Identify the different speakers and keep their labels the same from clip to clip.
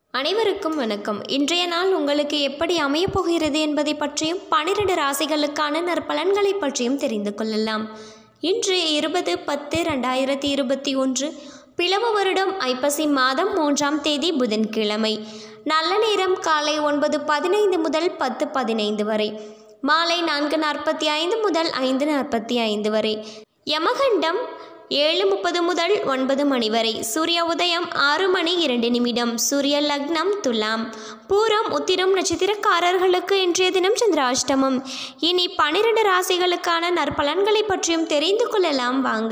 Speaker 1: அனைவருக்கும் வணக்கம் இன்றைய நாள் உங்களுக்கு எப்படி அமையப் போகிறது என்பதை பற்றியும் பனிரெண்டு ராசிகளுக்கான நற்பலன்களை பற்றியும் தெரிந்து கொள்ளலாம் இன்று இருபது பத்து ரெண்டாயிரத்தி இருபத்தி ஒன்று பிளவு வருடம் ஐப்பசி மாதம் மூன்றாம் தேதி புதன்கிழமை நல்ல நேரம் காலை ஒன்பது பதினைந்து முதல் பத்து பதினைந்து வரை மாலை நான்கு நாற்பத்தி ஐந்து முதல் ஐந்து நாற்பத்தி ஐந்து வரை யமகண்டம் ஏழு முப்பது முதல் ஒன்பது மணி வரை சூரிய உதயம் ஆறு மணி இரண்டு நிமிடம் சூரிய லக்னம் துலாம் பூரம் உத்திரம் நட்சத்திரக்காரர்களுக்கு இன்றைய தினம் சந்திராஷ்டமம் இனி பனிரெண்டு ராசிகளுக்கான நற்பலன்களை பற்றியும் தெரிந்து கொள்ளலாம் வாங்க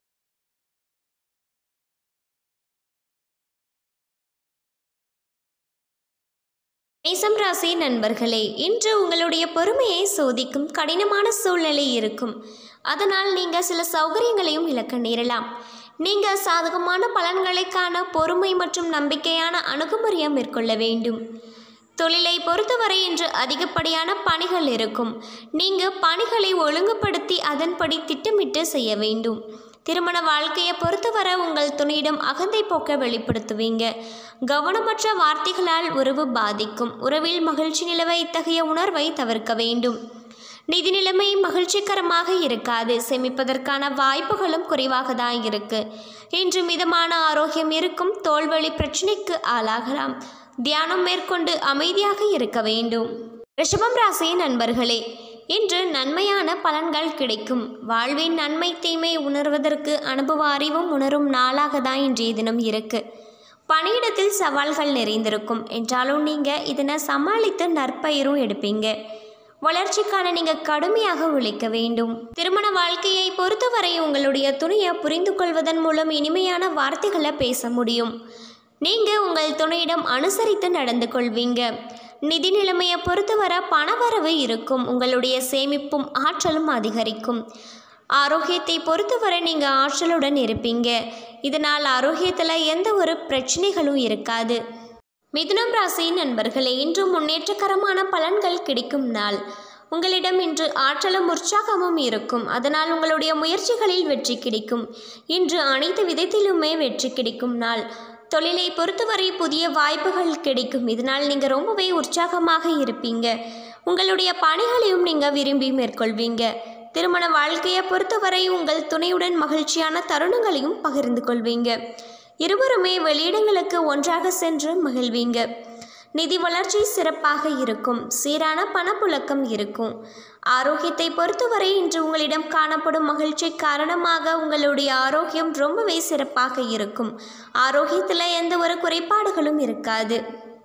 Speaker 1: மேசம் ராசி நண்பர்களே இன்று உங்களுடைய பொறுமையை சோதிக்கும் கடினமான சூழ்நிலை இருக்கும் அதனால் நீங்கள் சில சௌகரியங்களையும் இழக்க நேரலாம் நீங்கள் சாதகமான பலன்களை காண பொறுமை மற்றும் நம்பிக்கையான அணுகுமுறையை மேற்கொள்ள வேண்டும் தொழிலை பொறுத்தவரை இன்று அதிகப்படியான பணிகள் இருக்கும் நீங்கள் பணிகளை ஒழுங்குபடுத்தி அதன்படி திட்டமிட்டு செய்ய வேண்டும் திருமண வாழ்க்கையை பொறுத்தவரை உங்கள் துணையிடம் அகந்தை போக்க வெளிப்படுத்துவீங்க கவனமற்ற வார்த்தைகளால் உறவு பாதிக்கும் உறவில் மகிழ்ச்சி நிலவ இத்தகைய உணர்வை தவிர்க்க வேண்டும் நிதி நிலைமை மகிழ்ச்சிகரமாக இருக்காது சேமிப்பதற்கான வாய்ப்புகளும் குறைவாக தான் இருக்கு இன்று மிதமான ஆரோக்கியம் இருக்கும் தோல்வழி பிரச்சனைக்கு ஆளாகலாம் தியானம் மேற்கொண்டு அமைதியாக இருக்க வேண்டும் ரிஷபம் ராசி நண்பர்களே இன்று நன்மையான பலன்கள் கிடைக்கும் வாழ்வின் நன்மை தீமை உணர்வதற்கு அனுபவ அறிவும் உணரும் நாளாக தான் இன்றைய தினம் இருக்கு பணியிடத்தில் சவால்கள் நிறைந்திருக்கும் என்றாலும் நீங்கள் இதனை சமாளித்து நற்பயிரும் எடுப்பீங்க வளர்ச்சிக்கான நீங்கள் கடுமையாக உழைக்க வேண்டும் திருமண வாழ்க்கையை பொறுத்தவரை உங்களுடைய துணையை புரிந்து கொள்வதன் மூலம் இனிமையான வார்த்தைகளை பேச முடியும் நீங்கள் உங்கள் துணையிடம் அனுசரித்து நடந்து கொள்வீங்க நிதி நிலைமையை பொறுத்தவரை பணவரவு இருக்கும் உங்களுடைய சேமிப்பும் ஆற்றலும் அதிகரிக்கும் ஆரோக்கியத்தை பொறுத்தவரை நீங்கள் ஆற்றலுடன் இருப்பீங்க இதனால் ஆரோக்கியத்தில் எந்த ஒரு பிரச்சனைகளும் இருக்காது மிதுனம் ராசி நண்பர்களே இன்று முன்னேற்றகரமான பலன்கள் கிடைக்கும் நாள் உங்களிடம் இன்று ஆற்றலும் உற்சாகமும் இருக்கும் அதனால் உங்களுடைய முயற்சிகளில் வெற்றி கிடைக்கும் இன்று அனைத்து விதத்திலுமே வெற்றி கிடைக்கும் நாள் தொழிலை பொறுத்தவரை புதிய வாய்ப்புகள் கிடைக்கும் இதனால் நீங்கள் ரொம்பவே உற்சாகமாக இருப்பீங்க உங்களுடைய பணிகளையும் நீங்கள் விரும்பி மேற்கொள்வீங்க திருமண வாழ்க்கையை பொறுத்தவரை உங்கள் துணையுடன் மகிழ்ச்சியான தருணங்களையும் பகிர்ந்து கொள்வீங்க இருவருமே வெளியிடங்களுக்கு ஒன்றாக சென்று மகிழ்வீங்க நிதி வளர்ச்சி சிறப்பாக இருக்கும் சீரான பணப்புழக்கம் இருக்கும் ஆரோக்கியத்தை பொறுத்தவரை இன்று உங்களிடம் காணப்படும் மகிழ்ச்சி காரணமாக உங்களுடைய ஆரோக்கியம் ரொம்பவே சிறப்பாக இருக்கும் ஆரோக்கியத்தில் எந்த ஒரு குறைபாடுகளும் இருக்காது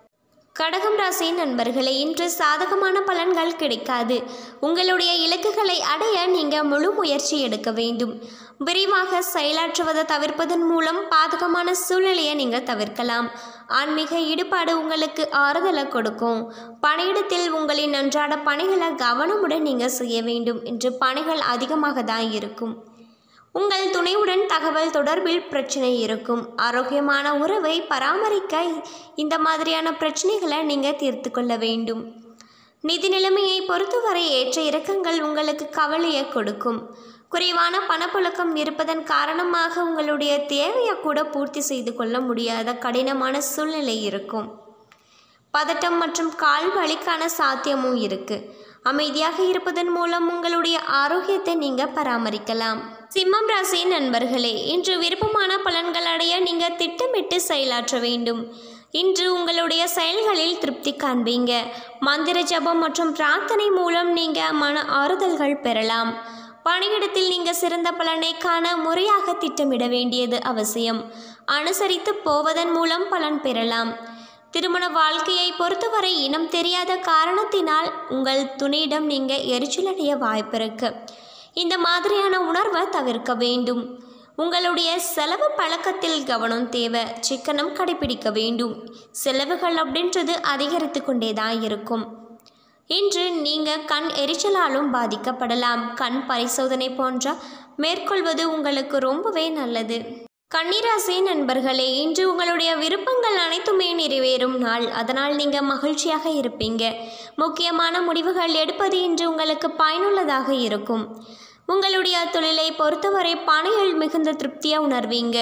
Speaker 1: கடகம் ராசி நண்பர்களே இன்று சாதகமான பலன்கள் கிடைக்காது உங்களுடைய இலக்குகளை அடைய நீங்கள் முழு முயற்சி எடுக்க வேண்டும் விரைவாக செயலாற்றுவதை தவிர்ப்பதன் மூலம் பாதகமான சூழ்நிலையை நீங்கள் தவிர்க்கலாம் ஆன்மீக ஈடுபாடு உங்களுக்கு ஆறுதலை கொடுக்கும் பணியிடத்தில் உங்களின் அன்றாட பணிகளை கவனமுடன் நீங்கள் செய்ய வேண்டும் என்று பணிகள் அதிகமாக தான் இருக்கும் உங்கள் துணையுடன் தகவல் தொடர்பில் பிரச்சனை இருக்கும் ஆரோக்கியமான உறவை பராமரிக்க இந்த மாதிரியான பிரச்சனைகளை நீங்கள் தீர்த்து கொள்ள வேண்டும் நிதி நிலைமையை பொறுத்தவரை ஏற்ற இறக்கங்கள் உங்களுக்கு கவலையை கொடுக்கும் குறைவான பணப்புழக்கம் இருப்பதன் காரணமாக உங்களுடைய தேவையை கூட பூர்த்தி செய்து கொள்ள முடியாத கடினமான சூழ்நிலை இருக்கும் பதட்டம் மற்றும் கால் வலிக்கான சாத்தியமும் இருக்குது அமைதியாக இருப்பதன் மூலம் உங்களுடைய ஆரோக்கியத்தை நீங்கள் பராமரிக்கலாம் சிம்மம் ராசி நண்பர்களே இன்று விருப்பமான பலன்கள் அடைய நீங்கள் திட்டமிட்டு செயலாற்ற வேண்டும் இன்று உங்களுடைய செயல்களில் திருப்தி காண்பீங்க மந்திர ஜபம் மற்றும் பிரார்த்தனை மூலம் நீங்கள் மன ஆறுதல்கள் பெறலாம் பணியிடத்தில் நீங்கள் சிறந்த பலனை காண முறையாக திட்டமிட வேண்டியது அவசியம் அனுசரித்து போவதன் மூலம் பலன் பெறலாம் திருமண வாழ்க்கையை பொறுத்தவரை இனம் தெரியாத காரணத்தினால் உங்கள் துணையிடம் நீங்கள் எரிச்சலடைய வாய்ப்பிருக்கு இந்த மாதிரியான உணர்வை தவிர்க்க வேண்டும் உங்களுடைய செலவு பழக்கத்தில் கவனம் தேவை சிக்கனம் கடைபிடிக்க வேண்டும் செலவுகள் அப்படின்றது அதிகரித்து கொண்டே தான் இருக்கும் இன்று நீங்கள் கண் எரிச்சலாலும் பாதிக்கப்படலாம் கண் பரிசோதனை போன்ற மேற்கொள்வது உங்களுக்கு ரொம்பவே நல்லது கன்னிராசி நண்பர்களே இன்று உங்களுடைய விருப்பங்கள் அனைத்துமே நிறைவேறும் நாள் அதனால் நீங்கள் மகிழ்ச்சியாக இருப்பீங்க முக்கியமான முடிவுகள் எடுப்பது இன்று உங்களுக்கு பயனுள்ளதாக இருக்கும் உங்களுடைய தொழிலை பொறுத்தவரை பணிகள் மிகுந்த திருப்தியாக உணர்வீங்க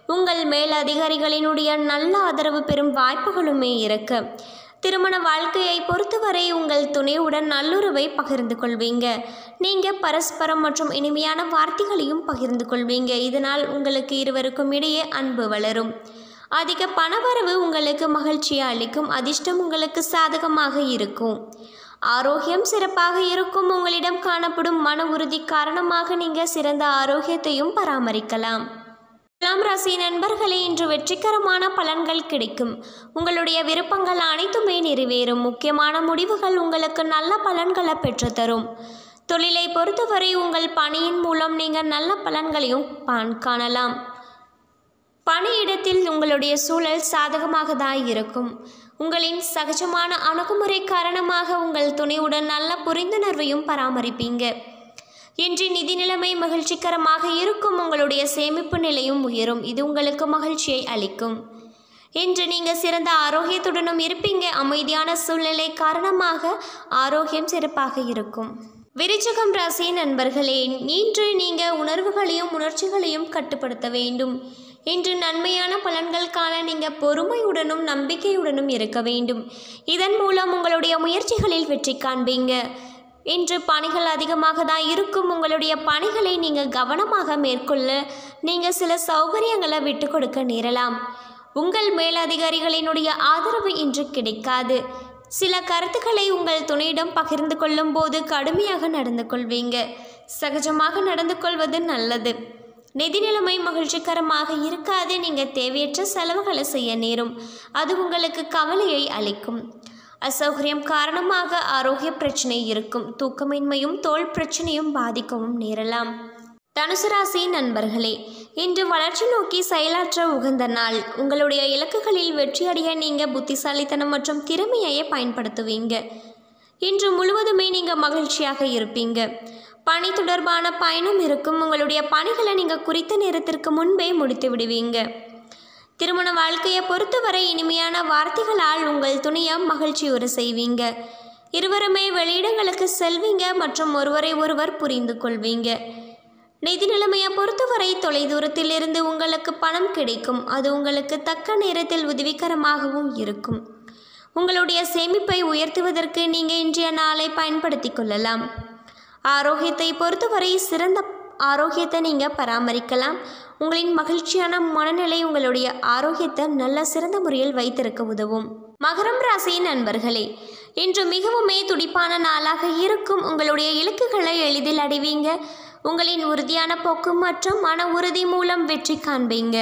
Speaker 1: உங்கள் மேல் அதிகாரிகளினுடைய நல்ல ஆதரவு பெறும் வாய்ப்புகளுமே இருக்கு திருமண வாழ்க்கையை பொறுத்தவரை உங்கள் துணையுடன் நல்லுறவை பகிர்ந்து கொள்வீங்க நீங்கள் பரஸ்பரம் மற்றும் இனிமையான வார்த்தைகளையும் பகிர்ந்து கொள்வீங்க இதனால் உங்களுக்கு இருவருக்கும் இடையே அன்பு வளரும் அதிக பணவரவு உங்களுக்கு மகிழ்ச்சியை அளிக்கும் அதிர்ஷ்டம் உங்களுக்கு சாதகமாக இருக்கும் ஆரோக்கியம் சிறப்பாக இருக்கும் உங்களிடம் காணப்படும் மன உறுதி காரணமாக நீங்கள் சிறந்த ஆரோக்கியத்தையும் பராமரிக்கலாம் துலாம் ராசி நண்பர்களே இன்று வெற்றிகரமான பலன்கள் கிடைக்கும் உங்களுடைய விருப்பங்கள் அனைத்துமே நிறைவேறும் முக்கியமான முடிவுகள் உங்களுக்கு நல்ல பலன்களை பெற்றுத்தரும் தொழிலை பொறுத்தவரை உங்கள் பணியின் மூலம் நீங்கள் நல்ல பலன்களையும் பான் காணலாம் பணியிடத்தில் உங்களுடைய சூழல் சாதகமாக தான் இருக்கும் உங்களின் சகஜமான அணுகுமுறை காரணமாக உங்கள் துணையுடன் நல்ல புரிந்துணர்வையும் பராமரிப்பீங்க இன்று நிதி நிலைமை மகிழ்ச்சிகரமாக இருக்கும் உங்களுடைய சேமிப்பு நிலையும் உயரும் இது உங்களுக்கு மகிழ்ச்சியை அளிக்கும் இன்று நீங்கள் சிறந்த ஆரோக்கியத்துடனும் இருப்பீங்க அமைதியான சூழ்நிலை காரணமாக ஆரோக்கியம் சிறப்பாக இருக்கும் விருச்சகம் ராசி நண்பர்களே இன்று நீங்கள் உணர்வுகளையும் உணர்ச்சிகளையும் கட்டுப்படுத்த வேண்டும் இன்று நன்மையான பலன்கள் காண நீங்கள் பொறுமையுடனும் நம்பிக்கையுடனும் இருக்க வேண்டும் இதன் மூலம் உங்களுடைய முயற்சிகளில் வெற்றி காண்பீங்க இன்று பணிகள் அதிகமாக தான் இருக்கும் உங்களுடைய பணிகளை நீங்கள் கவனமாக மேற்கொள்ள நீங்கள் சில சௌகரியங்களை விட்டு கொடுக்க நேரலாம் உங்கள் மேலதிகாரிகளினுடைய ஆதரவு இன்று கிடைக்காது சில கருத்துக்களை உங்கள் துணையிடம் பகிர்ந்து கொள்ளும் போது கடுமையாக நடந்து கொள்வீங்க சகஜமாக நடந்து கொள்வது நல்லது நிதி நிலைமை மகிழ்ச்சிகரமாக இருக்காது நீங்கள் தேவையற்ற செலவுகளை செய்ய நேரும் அது உங்களுக்கு கவலையை அளிக்கும் அசௌகரியம் காரணமாக ஆரோக்கிய பிரச்சனை இருக்கும் தூக்கமின்மையும் தோல் பிரச்சனையும் பாதிக்கவும் நேரலாம் தனுசு ராசி நண்பர்களே இன்று வளர்ச்சி நோக்கி செயலாற்ற உகந்த நாள் உங்களுடைய இலக்குகளில் வெற்றியடைய நீங்கள் புத்திசாலித்தனம் மற்றும் திறமையை பயன்படுத்துவீங்க இன்று முழுவதுமே நீங்கள் மகிழ்ச்சியாக இருப்பீங்க பணி தொடர்பான பயணம் இருக்கும் உங்களுடைய பணிகளை நீங்கள் குறித்த நேரத்திற்கு முன்பே முடித்து விடுவீங்க திருமண வாழ்க்கையை பொறுத்தவரை இனிமையான வார்த்தைகளால் உங்கள் துணையை மகிழ்ச்சியுற செய்வீங்க இருவருமே வெளியிடங்களுக்கு செல்வீங்க மற்றும் ஒருவரை ஒருவர் புரிந்து கொள்வீங்க நிதி நிலைமையை பொறுத்தவரை தொலைதூரத்தில் இருந்து உங்களுக்கு பணம் கிடைக்கும் அது உங்களுக்கு தக்க நேரத்தில் உதவிகரமாகவும் இருக்கும் உங்களுடைய சேமிப்பை உயர்த்துவதற்கு நீங்கள் இன்றைய நாளை பயன்படுத்தி கொள்ளலாம் ஆரோக்கியத்தை பொறுத்தவரை சிறந்த ஆரோக்கியத்தை நீங்கள் பராமரிக்கலாம் உங்களின் மகிழ்ச்சியான மனநிலை உங்களுடைய ஆரோக்கியத்தை நல்ல சிறந்த முறையில் வைத்திருக்க உதவும் மகரம் ராசி நண்பர்களே இன்று மிகவுமே துடிப்பான நாளாக இருக்கும் உங்களுடைய இலக்குகளை எளிதில் அடைவீங்க உங்களின் உறுதியான போக்கு மற்றும் மன உறுதி மூலம் வெற்றி காண்பீங்க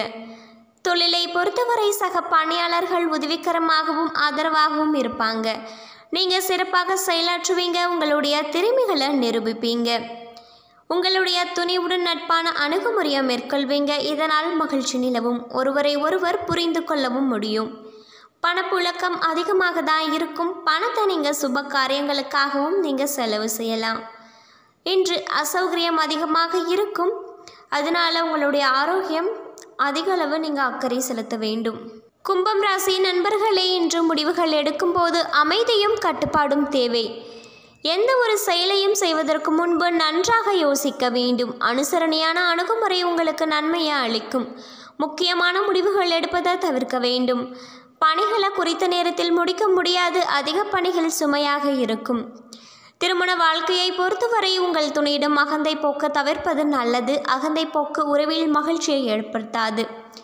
Speaker 1: தொழிலை பொறுத்தவரை சக பணியாளர்கள் உதவிகரமாகவும் ஆதரவாகவும் இருப்பாங்க நீங்கள் சிறப்பாக செயலாற்றுவீங்க உங்களுடைய திறமைகளை நிரூபிப்பீங்க உங்களுடைய துணிவுடன் நட்பான அணுகுமுறையை மேற்கொள்வீங்க இதனால் மகிழ்ச்சி நிலவும் ஒருவரை ஒருவர் புரிந்து கொள்ளவும் முடியும் பணப்புழக்கம் அதிகமாக தான் இருக்கும் பணத்தை நீங்கள் சுப காரியங்களுக்காகவும் நீங்கள் செலவு செய்யலாம் இன்று அசௌகரியம் அதிகமாக இருக்கும் அதனால உங்களுடைய ஆரோக்கியம் அதிக அளவு நீங்கள் அக்கறை செலுத்த வேண்டும் கும்பம் ராசி நண்பர்களே இன்று முடிவுகள் எடுக்கும்போது அமைதியும் கட்டுப்பாடும் தேவை எந்த ஒரு செயலையும் செய்வதற்கு முன்பு நன்றாக யோசிக்க வேண்டும் அனுசரணையான அணுகுமுறை உங்களுக்கு நன்மையை அளிக்கும் முக்கியமான முடிவுகள் எடுப்பதை தவிர்க்க வேண்டும் பணிகளை குறித்த நேரத்தில் முடிக்க முடியாது அதிக பணிகள் சுமையாக இருக்கும் திருமண வாழ்க்கையை பொறுத்தவரை உங்கள் துணையிடம் அகந்தை போக்க தவிர்ப்பது நல்லது அகந்தை போக்கு உறவில் மகிழ்ச்சியை ஏற்படுத்தாது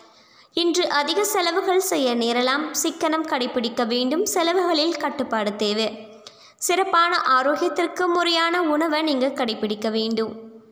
Speaker 1: இன்று அதிக செலவுகள் செய்ய நேரலாம் சிக்கனம் கடைபிடிக்க வேண்டும் செலவுகளில் கட்டுப்பாடு தேவை சிறப்பான ஆரோக்கியத்திற்கு முறையான உணவை நீங்கள் கடைபிடிக்க வேண்டும்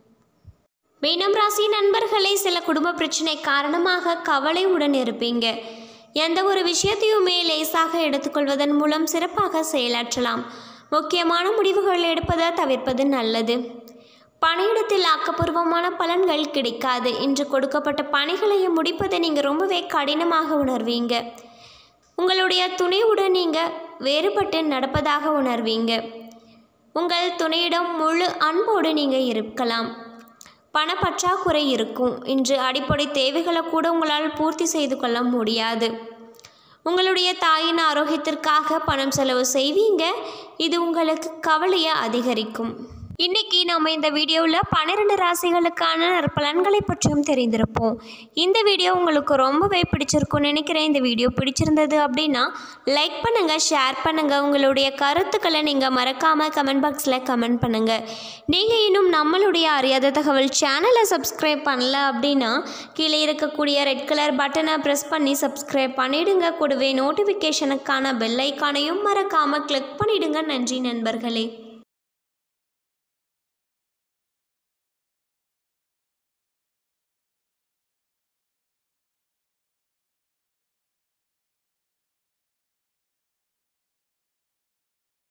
Speaker 1: மீனம் ராசி நண்பர்களே சில குடும்ப பிரச்சனை காரணமாக கவலையுடன் இருப்பீங்க எந்த ஒரு விஷயத்தையுமே லேசாக எடுத்துக்கொள்வதன் மூலம் சிறப்பாக செயலாற்றலாம் முக்கியமான முடிவுகள் எடுப்பதை தவிர்ப்பது நல்லது பணியிடத்தில் ஆக்கப்பூர்வமான பலன்கள் கிடைக்காது இன்று கொடுக்கப்பட்ட பணிகளை முடிப்பதை நீங்கள் ரொம்பவே கடினமாக உணர்வீங்க உங்களுடைய துணையுடன் நீங்கள் வேறுபட்டு நடப்பதாக உணர்வீங்க உங்கள் துணையிடம் முழு அன்போடு நீங்கள் இருக்கலாம் பணப்பற்றாக்குறை இருக்கும் இன்று அடிப்படை தேவைகளை கூட உங்களால் பூர்த்தி செய்து கொள்ள முடியாது உங்களுடைய தாயின் ஆரோக்கியத்திற்காக பணம் செலவு செய்வீங்க இது உங்களுக்கு கவலையை அதிகரிக்கும் இன்னைக்கு நம்ம இந்த வீடியோவில் பன்னிரெண்டு ராசிகளுக்கான பலன்களை பற்றியும் தெரிந்திருப்போம் இந்த வீடியோ உங்களுக்கு ரொம்பவே பிடிச்சிருக்கும்னு நினைக்கிறேன் இந்த வீடியோ பிடிச்சிருந்தது அப்படின்னா லைக் பண்ணுங்கள் ஷேர் பண்ணுங்கள் உங்களுடைய கருத்துக்களை நீங்கள் மறக்காமல் கமெண்ட் பாக்ஸில் கமெண்ட் பண்ணுங்கள் நீங்கள் இன்னும் நம்மளுடைய அறியாத தகவல் சேனலை சப்ஸ்கிரைப் பண்ணல அப்படின்னா கீழே இருக்கக்கூடிய ரெட் கலர் பட்டனை ப்ரெஸ் பண்ணி சப்ஸ்கிரைப் பண்ணிடுங்க கூடவே நோட்டிஃபிகேஷனுக்கான பெல் ஐக்கானையும் மறக்காமல் கிளிக் பண்ணிடுங்க நன்றி நண்பர்களே